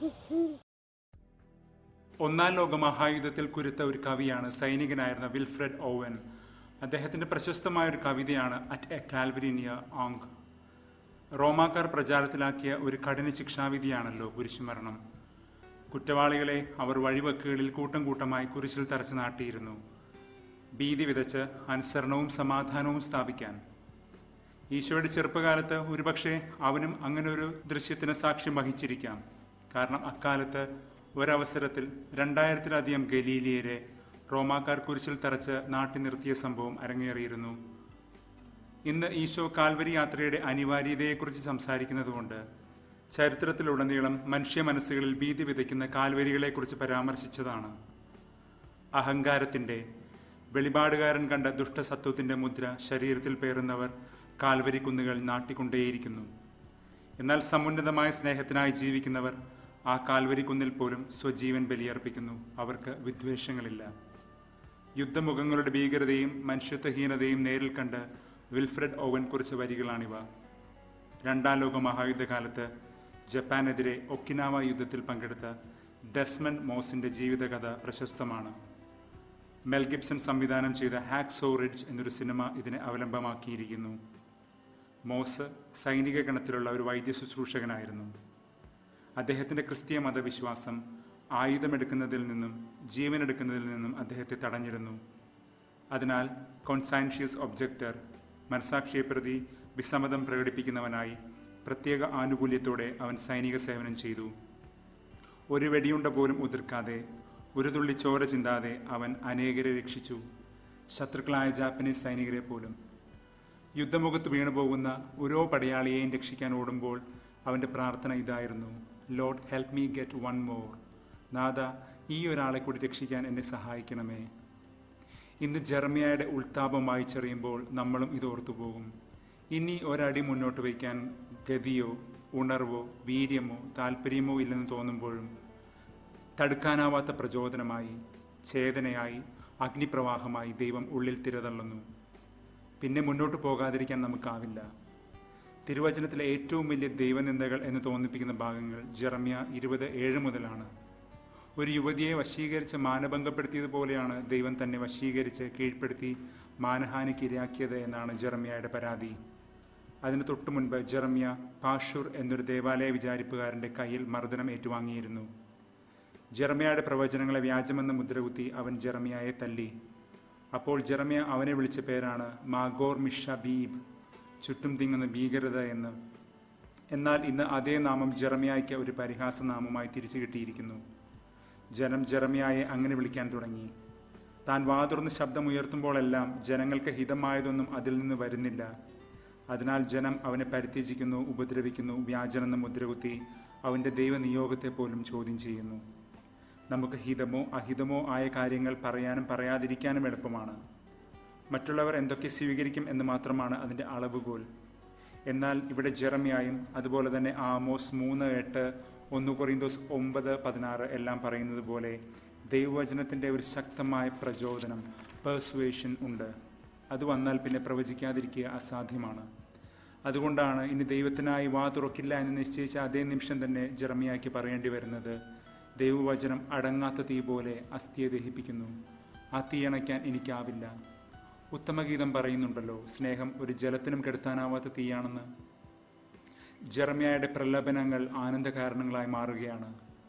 ഒന്നാം ലോക മഹായുദ്ധത്തിൽ കുരുത്ത ഒരു കവിയാണ് സൈനികനായിരുന്ന വിൽഫ്രഡ് ഓവൻ അദ്ദേഹത്തിന്റെ പ്രശസ്തമായ ഒരു കവിതയാണ് അറ്റ് എ കാൽവരിനിയ ഓങ് റോമാക്കാർ പ്രചാരത്തിലാക്കിയ ഒരു കഠിന ശിക്ഷാവിധിയാണല്ലോ കുരിശുമരണം കുറ്റവാളികളെ അവർ വഴിവക്കുകളിൽ കൂട്ടം കൂട്ടമായി കുരിശിൽ തറച്ചു നാട്ടിയിരുന്നു ഭീതി വിതച്ച് അനുസരണവും സമാധാനവും സ്ഥാപിക്കാൻ ഈശോയുടെ ചെറുപ്പകാലത്ത് ഒരുപക്ഷെ അവനും അങ്ങനെ ഒരു ദൃശ്യത്തിന് സാക്ഷ്യം വഹിച്ചിരിക്കാം കാരണം അക്കാലത്ത് ഒരവസരത്തിൽ രണ്ടായിരത്തിലധികം ഗലീലിയരെ റോമാക്കാർ കുരിശിൽ തറച്ച് നാട്ടി നിർത്തിയ സംഭവം അരങ്ങേറിയിരുന്നു ഇന്ന് ഈശോ കാൽവരി യാത്രയുടെ അനിവാര്യതയെക്കുറിച്ച് സംസാരിക്കുന്നതുകൊണ്ട് ചരിത്രത്തിലുടനീളം മനുഷ്യ മനസ്സുകളിൽ ഭീതി വിതയ്ക്കുന്ന കാൽവരികളെക്കുറിച്ച് പരാമർശിച്ചതാണ് അഹങ്കാരത്തിന്റെ വെളിപാടുകാരൻ കണ്ട ദുഷ്ടസത്വത്തിന്റെ മുദ്ര ശരീരത്തിൽ പേറുന്നവർ കാൽവരി കുന്നുകൾ നാട്ടിക്കൊണ്ടേയിരിക്കുന്നു എന്നാൽ സമുന്നതമായ സ്നേഹത്തിനായി ജീവിക്കുന്നവർ ആ കാൽവരി കുന്നിൽ പോലും സ്വജീവൻ ബലിയർപ്പിക്കുന്നു അവർക്ക് വിദ്വേഷങ്ങളില്ല യുദ്ധമുഖങ്ങളുടെ ഭീകരതയും മനുഷ്യത്വഹീനതയും നേരിൽ കണ്ട് വിൽഫ്രഡ് ഓവൻ കുറിച്ച വരികളാണിവ രണ്ടാം ലോക മഹായുദ്ധകാലത്ത് ജപ്പാനെതിരെ ഒക്കിനാവ യുദ്ധത്തിൽ പങ്കെടുത്ത ഡെസ്മൻ മോസിന്റെ ജീവിതകഥ പ്രശസ്തമാണ് മെൽ ഗിബ്സൺ സംവിധാനം ചെയ്ത ഹാക്ക് സോറിഡ്ജ് എന്നൊരു സിനിമ ഇതിനെ അവലംബമാക്കിയിരിക്കുന്നു മോസ് സൈനിക ഗണത്തിലുള്ള ഒരു വൈദ്യ ശുശ്രൂഷകനായിരുന്നു അദ്ദേഹത്തിന്റെ ക്രിസ്തീയ മതവിശ്വാസം ആയുധമെടുക്കുന്നതിൽ നിന്നും ജീവനെടുക്കുന്നതിൽ നിന്നും അദ്ദേഹത്തെ തടഞ്ഞിരുന്നു അതിനാൽ കോൺസൈൻഷ്യസ് ഒബ്ജക്ടർ മനസാക്ഷിയെ പ്രതി വിസമ്മതം പ്രകടിപ്പിക്കുന്നവനായി പ്രത്യേക ആനുകൂല്യത്തോടെ അവൻ സൈനിക സേവനം ചെയ്തു ഒരു വെടിയുണ്ട പോലും ഉതിർക്കാതെ ഒരു തുള്ളി ചോര ചിന്താതെ അവൻ അനേകരെ രക്ഷിച്ചു ശത്രുക്കളായ ജാപ്പനീസ് സൈനികരെ പോലും യുദ്ധമുഖത്ത് വീണുപോകുന്ന ഓരോ പടയാളിയെയും രക്ഷിക്കാൻ ഓടുമ്പോൾ അവന്റെ പ്രാർത്ഥന ഇതായിരുന്നു Lord help me get one more നാഥ ഈ ഒരാളെ കൂടി രക്ഷിക്കാൻ എന്നെ സഹായിക്കണമേ ഇന്ന് ജർമിയയുടെ ഉൾത്താപം വായിച്ചറിയുമ്പോൾ നമ്മളും ഇത് ഓർത്തുപോകും ഇനി ഒരടി മുന്നോട്ട് വയ്ക്കാൻ ഗതിയോ ഉണർവോ വീര്യമോ താല്പര്യമോ ഇല്ലെന്ന് തോന്നുമ്പോഴും തടുക്കാനാവാത്ത പ്രചോദനമായി ചേതനയായി അഗ്നിപ്രവാഹമായി ദൈവം ഉള്ളിൽ തിരതള്ളുന്നു പിന്നെ മുന്നോട്ട് പോകാതിരിക്കാൻ നമുക്കാവില്ല തിരുവചനത്തിലെ ഏറ്റവും വലിയ ദൈവനിന്ദകൾ എന്ന് തോന്നിപ്പിക്കുന്ന ഭാഗങ്ങൾ ജെറമ്യ ഇരുപത് ഏഴ് മുതലാണ് ഒരു യുവതിയെ വശീകരിച്ച് മാനഭംഗപ്പെടുത്തിയതുപോലെയാണ് ദൈവം തന്നെ വശീകരിച്ച് കീഴ്പ്പെടുത്തി മാനഹാനിക്ക് ഇരയാക്കിയത് എന്നാണ് ജെറമ്യയുടെ പരാതി അതിന് തൊട്ടു മുൻപ് ജെറമ്യ പാഷൂർ എന്നൊരു ദേവാലയ വിചാരിപ്പുകാരന്റെ കയ്യിൽ മർദ്ദനം ഏറ്റുവാങ്ങിയിരുന്നു ജെറമ്യയുടെ പ്രവചനങ്ങളെ വ്യാജമെന്ന് മുദ്രകുത്തി അവൻ ജെറമ്യയെ തല്ലി അപ്പോൾ ജെറമ്യ അവനെ വിളിച്ച പേരാണ് മാഗോർ മിഷ ബീബ് ചുറ്റും തിങ്ങുന്ന ഭീകരത എന്ന് എന്നാൽ ഇന്ന് അതേ നാമം ജെറമ്യായ്ക്ക് ഒരു പരിഹാസ നാമമായി തിരിച്ചു കിട്ടിയിരിക്കുന്നു ജനം ജെറമ്യായെ അങ്ങനെ വിളിക്കാൻ തുടങ്ങി താൻ വാതുറന്ന് ശബ്ദമുയർത്തുമ്പോഴെല്ലാം ജനങ്ങൾക്ക് ഹിതമായതൊന്നും അതിൽ നിന്ന് വരുന്നില്ല അതിനാൽ ജനം അവനെ പരിത്യജിക്കുന്നു ഉപദ്രവിക്കുന്നു വ്യാജനെന്ന് മുദ്രകുത്തി അവന്റെ ദൈവനിയോഗത്തെ പോലും ചോദ്യം ചെയ്യുന്നു നമുക്ക് ഹിതമോ അഹിതമോ ആയ കാര്യങ്ങൾ പറയാനും പറയാതിരിക്കാനും എളുപ്പമാണ് മറ്റുള്ളവർ എന്തൊക്കെ സ്വീകരിക്കും എന്ന് മാത്രമാണ് അതിൻ്റെ അളവുകോൽ എന്നാൽ ഇവിടെ ജെറമ്യായും അതുപോലെ തന്നെ ആമോസ് മൂന്ന് എട്ട് ഒന്ന് കൊറിന്തോസ് ഒമ്പത് പതിനാറ് എല്ലാം പറയുന്നത് പോലെ ദൈവവചനത്തിൻ്റെ ഒരു ശക്തമായ പ്രചോദനം പെർസുവേഷൻ ഉണ്ട് അത് വന്നാൽ പിന്നെ പ്രവചിക്കാതിരിക്കുക അസാധ്യമാണ് അതുകൊണ്ടാണ് ഇനി ദൈവത്തിനായി വാ തുറക്കില്ല എന്ന് നിശ്ചയിച്ച അതേ നിമിഷം തന്നെ ജെറമിയാക്കി പറയേണ്ടി വരുന്നത് ദൈവവചനം അടങ്ങാത്ത തീ പോലെ അസ്ഥിയെ ദഹിപ്പിക്കുന്നു ആ തീ അണയ്ക്കാൻ എനിക്കാവില്ല ഉത്തമഗീതം പറയുന്നുണ്ടല്ലോ സ്നേഹം ഒരു ജലത്തിനും കെടുത്താനാവാത്ത തീയാണെന്ന് ജെറമിയയുടെ പ്രലപനങ്ങൾ ആനന്ദ കാരണങ്ങളായി മാറുകയാണ്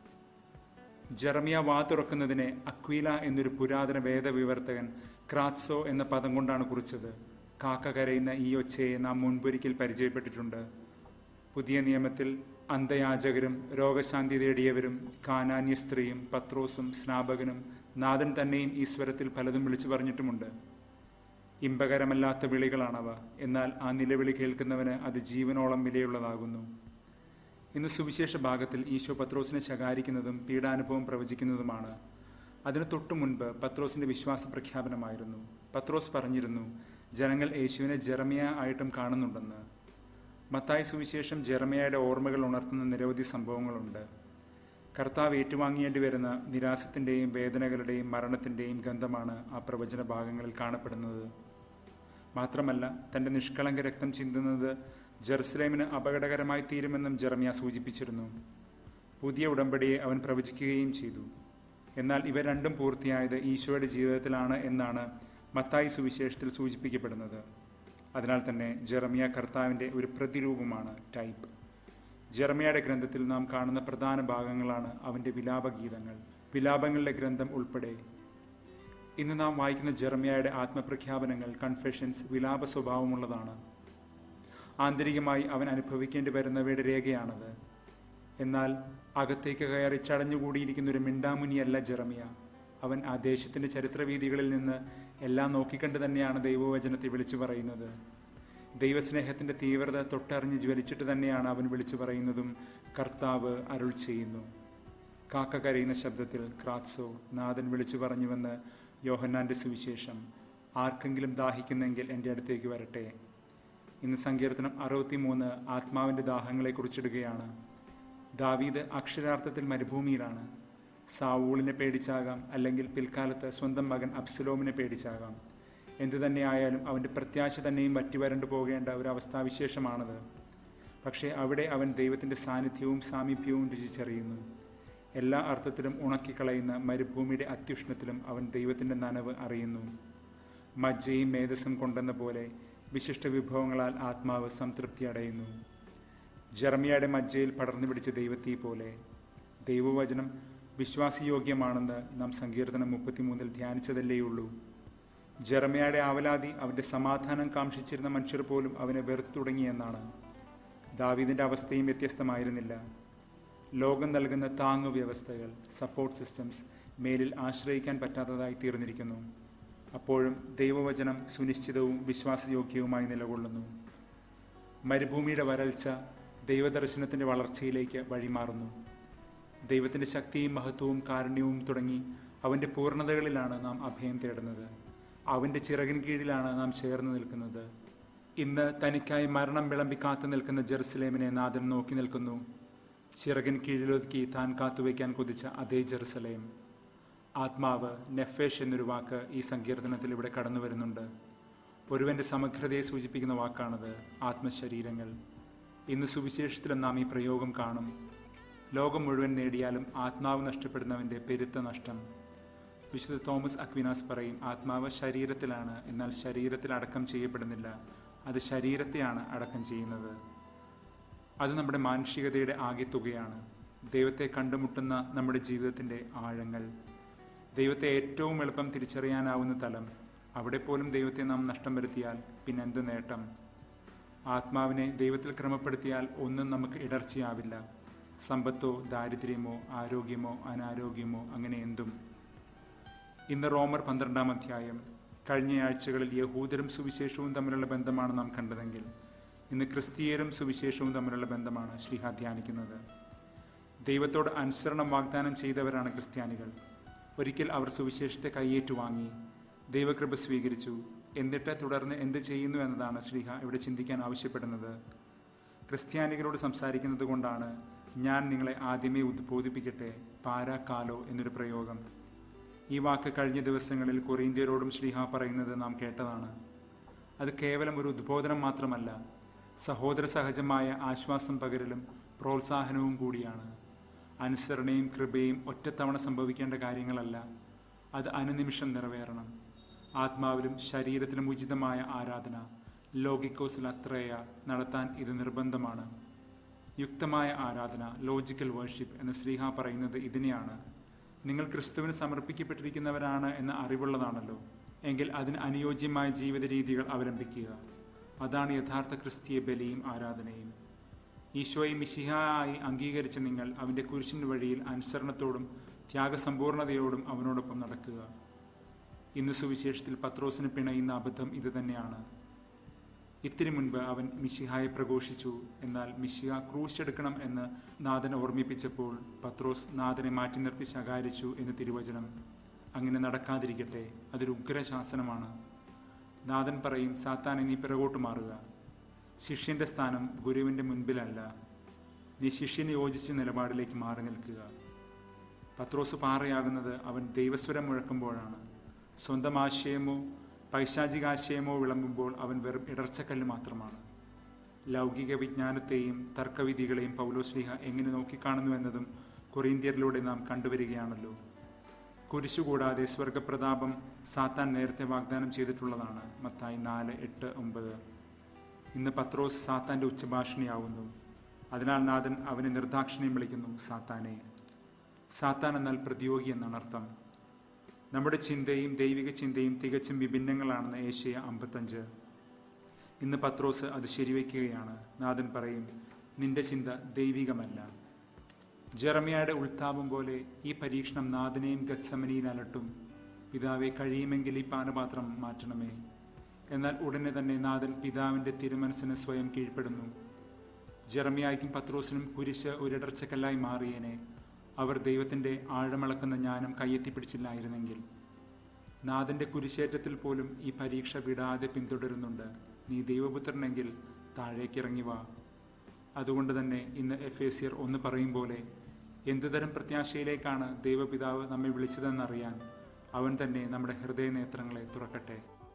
ജെറമിയ വാ തുറക്കുന്നതിനെ അക്വീല എന്നൊരു പുരാതന വേദവിവർത്തകൻ ക്രാത്സോ എന്ന പദം കൊണ്ടാണ് കുറിച്ചത് കാക്ക കരയുന്ന ഈ ഒച്ചയെ നാം മുൻപൊരിക്കൽ പരിചയപ്പെട്ടിട്ടുണ്ട് പുതിയ നിയമത്തിൽ അന്ധയാചകരും രോഗശാന്തി തേടിയവരും കാനാന്യ സ്ത്രീയും പത്രോസും സ്നാപകനും നാഥൻ തന്നെയും ഈ സ്വരത്തിൽ പലതും വിളിച്ചു പറഞ്ഞിട്ടുമുണ്ട് ഇമ്പകരമല്ലാത്ത വിളികളാണവ എന്നാൽ ആ നിലവിളി കേൾക്കുന്നവന് അത് ജീവനോളം വിലയുള്ളതാകുന്നു ഇന്ന് സുവിശേഷ ഭാഗത്തിൽ ഈശോ പത്രോസിനെ ശകാരിക്കുന്നതും പീഡാനുഭവം പ്രവചിക്കുന്നതുമാണ് അതിനു തൊട്ടു മുൻപ് പത്രോസിന്റെ വിശ്വാസ പ്രഖ്യാപനമായിരുന്നു പത്രോസ് പറഞ്ഞിരുന്നു ജനങ്ങൾ യേശുവിനെ ജെറമിയ ആയിട്ടും കാണുന്നുണ്ടെന്ന് മത്തായി സുവിശേഷം ജെറമിയയുടെ ഓർമ്മകൾ ഉണർത്തുന്ന നിരവധി സംഭവങ്ങളുണ്ട് കർത്താവ് ഏറ്റുവാങ്ങേണ്ടി വരുന്ന നിരാശത്തിൻ്റെയും വേദനകളുടെയും മരണത്തിൻ്റെയും ഗന്ധമാണ് ആ പ്രവചന ഭാഗങ്ങളിൽ കാണപ്പെടുന്നത് മാത്രമല്ല തന്റെ നിഷ്കളങ്ക രക്തം ചിന്തുന്നത് ജെറുസലേമിന് അപകടകരമായി തീരുമെന്നും ജെറമിയ സൂചിപ്പിച്ചിരുന്നു പുതിയ ഉടമ്പടിയെ അവൻ പ്രവചിക്കുകയും ചെയ്തു എന്നാൽ ഇവ രണ്ടും പൂർത്തിയായത് ഈശോയുടെ ജീവിതത്തിലാണ് എന്നാണ് മത്തായി സുവിശേഷത്തിൽ സൂചിപ്പിക്കപ്പെടുന്നത് അതിനാൽ തന്നെ ജെറമിയ കർത്താവിൻ്റെ ഒരു പ്രതിരൂപമാണ് ടൈപ്പ് ജെറമിയയുടെ ഗ്രന്ഥത്തിൽ നാം കാണുന്ന പ്രധാന ഭാഗങ്ങളാണ് അവൻ്റെ വിലാപഗീതങ്ങൾ വിലാപങ്ങളുടെ ഗ്രന്ഥം ഉൾപ്പെടെ ഇന്ന് നാം വായിക്കുന്ന ജെറമിയയുടെ ആത്മപ്രഖ്യാപനങ്ങൾ കൺഫെഷൻസ് വിലാപ സ്വഭാവമുള്ളതാണ് ആന്തരികമായി അവൻ അനുഭവിക്കേണ്ടി വരുന്നവയുടെ രേഖയാണത് എന്നാൽ അകത്തേക്ക് കയറി ചടഞ്ഞുകൂടിയിരിക്കുന്ന ഒരു മിണ്ടാമുനിയല്ല ജെറമിയ അവൻ ആ ദേശത്തിന്റെ ചരിത്രവീതികളിൽ നിന്ന് എല്ലാം നോക്കിക്കണ്ട് തന്നെയാണ് ദൈവവചനത്തെ വിളിച്ചു പറയുന്നത് ദൈവസ്നേഹത്തിന്റെ തീവ്രത തൊട്ടറിഞ്ഞ് ജ്വലിച്ചിട്ട് തന്നെയാണ് അവൻ വിളിച്ചു പറയുന്നതും കർത്താവ് അരുൾ ചെയ്യുന്നു കാക്ക കരയുന്ന ശബ്ദത്തിൽ ക്രാത്സോ നാഥൻ വിളിച്ചു പറഞ്ഞുവെന്ന് യോഹന്നാന്റെ സുവിശേഷം ആർക്കെങ്കിലും ദാഹിക്കുന്നെങ്കിൽ എൻ്റെ അടുത്തേക്ക് വരട്ടെ ഇന്ന് സങ്കീർത്തനം അറുപത്തിമൂന്ന് ആത്മാവിന്റെ ദാഹങ്ങളെ കുറിച്ചിടുകയാണ് ദാവീദ് അക്ഷരാർത്ഥത്തിൽ മരുഭൂമിയിലാണ് സാവൂളിനെ പേടിച്ചാകാം അല്ലെങ്കിൽ പിൽക്കാലത്ത് സ്വന്തം മകൻ അബ്സലോമിനെ പേടിച്ചാകാം എന്തു തന്നെയായാലും അവന്റെ പ്രത്യാശ തന്നെയും വറ്റിവരണ്ടു പോകേണ്ട ഒരു അവസ്ഥാവിശേഷമാണത് പക്ഷേ അവിടെ അവൻ ദൈവത്തിന്റെ സാന്നിധ്യവും സാമീപ്യവും രുചിച്ചറിയുന്നു എല്ലാ അർത്ഥത്തിലും ഉണക്കിക്കളയുന്ന മരുഭൂമിയുടെ അത്യുഷ്ണത്തിലും അവൻ ദൈവത്തിന്റെ നനവ് അറിയുന്നു മജ്ജയും മേധസ്സും കൊണ്ടെന്ന പോലെ വിശിഷ്ട വിഭവങ്ങളാൽ ആത്മാവ് സംതൃപ്തി അടയുന്നു ജർമിയയുടെ മജ്ജയിൽ പടർന്നു പിടിച്ച ദൈവത്തീ പോലെ ദൈവവചനം വിശ്വാസയോഗ്യമാണെന്ന് നാം സങ്കീർത്തനം മുപ്പത്തിമൂന്നിൽ ധ്യാനിച്ചതല്ലേയുള്ളൂ ജെറമയുടെ ആവലാതി അവന്റെ സമാധാനം കാക്ഷിച്ചിരുന്ന മനുഷ്യർ പോലും അവനെ വെറുത്തു തുടങ്ങിയെന്നാണ് ദാവീദിന്റെ അവസ്ഥയും വ്യത്യസ്തമായിരുന്നില്ല ലോകം നൽകുന്ന താങ്ങു വ്യവസ്ഥകൾ സപ്പോർട്ട് സിസ്റ്റംസ് മേലിൽ ആശ്രയിക്കാൻ പറ്റാത്തതായി തീർന്നിരിക്കുന്നു അപ്പോഴും ദൈവവചനം സുനിശ്ചിതവും വിശ്വാസയോഗ്യവുമായി നിലകൊള്ളുന്നു മരുഭൂമിയുടെ വരൾച്ച ദൈവദർശനത്തിന്റെ വളർച്ചയിലേക്ക് വഴിമാറുന്നു ദൈവത്തിന്റെ ശക്തിയും മഹത്വവും കാരുണ്യവും തുടങ്ങി അവന്റെ പൂർണ്ണതകളിലാണ് നാം അഭയം തേടുന്നത് അവന്റെ ചിറകിൻ കീഴിലാണ് നാം ചേർന്ന് നിൽക്കുന്നത് ഇന്ന് തനിക്കായി മരണം വിളമ്പി കാത്തു നിൽക്കുന്ന ജെറുസലേമിനെ നാഥൻ നോക്കി നിൽക്കുന്നു ചിറകിൻ കീഴിലൊതുക്കി താൻ കാത്തുവയ്ക്കാൻ കൊതിച്ച അതേ ജെറുസലേം ആത്മാവ് നെഫേഷ് എന്നൊരു വാക്ക് ഈ സങ്കീർത്തനത്തിൽ ഇവിടെ കടന്നു വരുന്നുണ്ട് ഒരുവന്റെ സമഗ്രതയെ സൂചിപ്പിക്കുന്ന വാക്കാണത് ആത്മശരീരങ്ങൾ ഇന്ന് സുവിശേഷത്തിലും നാം ഈ പ്രയോഗം കാണും ലോകം മുഴുവൻ നേടിയാലും ആത്മാവ് നഷ്ടപ്പെടുന്നവന്റെ പെരുത്ത നഷ്ടം വിശുദ്ധ തോമസ് അക്വിനാസ് പറയും ആത്മാവ് ശരീരത്തിലാണ് എന്നാൽ ശരീരത്തിൽ അടക്കം ചെയ്യപ്പെടുന്നില്ല അത് ശരീരത്തെയാണ് അടക്കം ചെയ്യുന്നത് അത് നമ്മുടെ മാനുഷികതയുടെ ആകെ തുകയാണ് ദൈവത്തെ കണ്ടുമുട്ടുന്ന നമ്മുടെ ജീവിതത്തിന്റെ ആഴങ്ങൾ ദൈവത്തെ ഏറ്റവും എളുപ്പം തിരിച്ചറിയാനാവുന്ന തലം അവിടെ പോലും ദൈവത്തെ നാം നഷ്ടം വരുത്തിയാൽ പിന്നെന്ത് നേട്ടം ആത്മാവിനെ ദൈവത്തിൽ ക്രമപ്പെടുത്തിയാൽ ഒന്നും നമുക്ക് ഇടർച്ചയാവില്ല സമ്പത്തോ ദാരിദ്ര്യമോ ആരോഗ്യമോ അനാരോഗ്യമോ അങ്ങനെ എന്തും ഇന്ന് റോമർ പന്ത്രണ്ടാം അധ്യായം കഴിഞ്ഞ ആഴ്ചകളിൽ യഹൂദരും സുവിശേഷവും തമ്മിലുള്ള ബന്ധമാണ് നാം കണ്ടതെങ്കിൽ ഇന്ന് ക്രിസ്തീയരും സുവിശേഷവും തമ്മിലുള്ള ബന്ധമാണ് ശ്രീഹ ധ്യാനിക്കുന്നത് ദൈവത്തോട് അനുസരണം വാഗ്ദാനം ചെയ്തവരാണ് ക്രിസ്ത്യാനികൾ ഒരിക്കൽ അവർ സുവിശേഷത്തെ കൈയേറ്റു വാങ്ങി ദൈവകൃപ സ്വീകരിച്ചു എന്നിട്ട് തുടർന്ന് എന്ത് ചെയ്യുന്നു എന്നതാണ് ശ്രീഹ ഇവിടെ ചിന്തിക്കാൻ ആവശ്യപ്പെടുന്നത് ക്രിസ്ത്യാനികളോട് സംസാരിക്കുന്നത് കൊണ്ടാണ് ഞാൻ നിങ്ങളെ ആദ്യമേ ഉദ്ബോധിപ്പിക്കട്ടെ പാരാക്കാലോ എന്നൊരു പ്രയോഗം ഈ വാക്ക് കഴിഞ്ഞ ദിവസങ്ങളിൽ കൊറീന്ത്യരോടും ശ്രീഹ പറയുന്നത് നാം കേട്ടതാണ് അത് കേവലം ഒരു ഉദ്ബോധനം മാത്രമല്ല സഹോദര സഹജമായ ആശ്വാസം പകരലും പ്രോത്സാഹനവും കൂടിയാണ് അനുസരണയും കൃപയും ഒറ്റത്തവണ സംഭവിക്കേണ്ട കാര്യങ്ങളല്ല അത് അനുനിമിഷം നിറവേറണം ആത്മാവിലും ശരീരത്തിലും ഉചിതമായ ആരാധന ലോഗിക്കോസിൽ അത്രയ നടത്താൻ ഇത് നിർബന്ധമാണ് യുക്തമായ ആരാധന ലോജിക്കൽ വേർഷിപ്പ് എന്ന് ശ്രീഹ പറയുന്നത് ഇതിനെയാണ് നിങ്ങൾ ക്രിസ്തുവിന് സമർപ്പിക്കപ്പെട്ടിരിക്കുന്നവരാണ് എന്ന അറിവുള്ളതാണല്ലോ എങ്കിൽ അതിന് അനുയോജ്യമായ ജീവിത രീതികൾ അവലംബിക്കുക അതാണ് യഥാർത്ഥ ക്രിസ്തീയ ബലിയും ആരാധനയും ഈശോയെ മിശിഹായി അംഗീകരിച്ച നിങ്ങൾ അവന്റെ കുരിശിന് വഴിയിൽ അനുസരണത്തോടും ത്യാഗസമ്പൂർണതയോടും അവനോടൊപ്പം നടക്കുക ഇന്ന് സുവിശേഷത്തിൽ പത്രോസിന് പിണയുന്ന അബദ്ധം ഇത് തന്നെയാണ് ഇത്തിരി മുൻപ് അവൻ മിശിഹായെ പ്രഘോഷിച്ചു എന്നാൽ മിശിഹ ക്രൂശ് എടുക്കണം എന്ന് നാഥനെ ഓർമ്മിപ്പിച്ചപ്പോൾ പത്രോസ് നാഥനെ മാറ്റി നിർത്തി ശകാരിച്ചു എന്ന് തിരുവചനം അങ്ങനെ നടക്കാതിരിക്കട്ടെ അതൊരു ഉഗ്രശാസനമാണ് നാഥൻ പറയും സാത്താനെ നീ പിറകോട്ട് മാറുക ശിഷ്യന്റെ സ്ഥാനം ഗുരുവിന്റെ മുൻപിലല്ല നീ ശിഷ്യന് യോജിച്ച നിലപാടിലേക്ക് മാറി നിൽക്കുക പത്രോസ് പാറയാകുന്നത് അവൻ ദൈവസ്വരം മുഴക്കുമ്പോഴാണ് സ്വന്തം ആശയമോ പൈശാചികാശയമോ വിളമ്പുമ്പോൾ അവൻ വെറും ഇടർച്ചക്കല്ല് മാത്രമാണ് ലൗകിക വിജ്ഞാനത്തെയും തർക്കവിധികളെയും പൗലോസ്ലിഹ എങ്ങനെ നോക്കിക്കാണുന്നു എന്നതും കൊറീന്ത്യരിലൂടെ നാം കണ്ടുവരികയാണല്ലോ കുരിശുകൂടാതെ സ്വർഗപ്രതാപം സാത്താൻ നേരത്തെ വാഗ്ദാനം ചെയ്തിട്ടുള്ളതാണ് മത്തായി നാല് എട്ട് ഒമ്പത് ഇന്ന് പത്രോസ് സാത്താന്റെ ഉച്ചഭാഷണിയാവുന്നു അതിനാൽ നാഥൻ അവനെ നിർദാക്ഷിണ്യം വിളിക്കുന്നു സാത്താനെ സാത്താൻ എന്നാൽ പ്രതിയോഗി എന്നാണ് അർത്ഥം നമ്മുടെ ചിന്തയും ദൈവിക ചിന്തയും തികച്ചും വിഭിന്നങ്ങളാണെന്ന് ഏഷ്യ അമ്പത്തഞ്ച് ഇന്ന് പത്രോസ് അത് ശരിവയ്ക്കുകയാണ് നാഥൻ പറയും നിന്റെ ചിന്ത ദൈവികമല്ല ജെറമിയയുടെ ഉൾത്താപം പോലെ ഈ പരീക്ഷണം നാഥനെയും ഗത്സമനിയിൽ അലട്ടും പിതാവെ കഴിയുമെങ്കിൽ ഈ പാനപാത്രം മാറ്റണമേ എന്നാൽ ഉടനെ തന്നെ നാഥൻ പിതാവിന്റെ തിരുമനസ്സിന് സ്വയം കീഴ്പ്പെടുന്നു ജെറമിയായ്ക്കും പത്രോസിനും കുരിശ് ഒരിടർച്ചക്കല്ലായി മാറിയേനെ അവർ ദൈവത്തിന്റെ ആഴമളക്കുന്ന ജ്ഞാനം കയ്യെത്തിപ്പിടിച്ചില്ലായിരുന്നെങ്കിൽ നാഥന്റെ കുരിശേറ്റത്തിൽ പോലും ഈ പരീക്ഷ വിടാതെ പിന്തുടരുന്നുണ്ട് നീ ദൈവപുത്രനെങ്കിൽ താഴേക്കിറങ്ങി വാ അതുകൊണ്ട് തന്നെ ഇന്ന് എഫ് എ സിയർ ഒന്ന് പറയും പോലെ എന്തുതരം പ്രത്യാശയിലേക്കാണ് ദൈവപിതാവ് നമ്മെ വിളിച്ചതെന്നറിയാൻ അവൻ തന്നെ നമ്മുടെ ഹൃദയനേത്രങ്ങളെ തുറക്കട്ടെ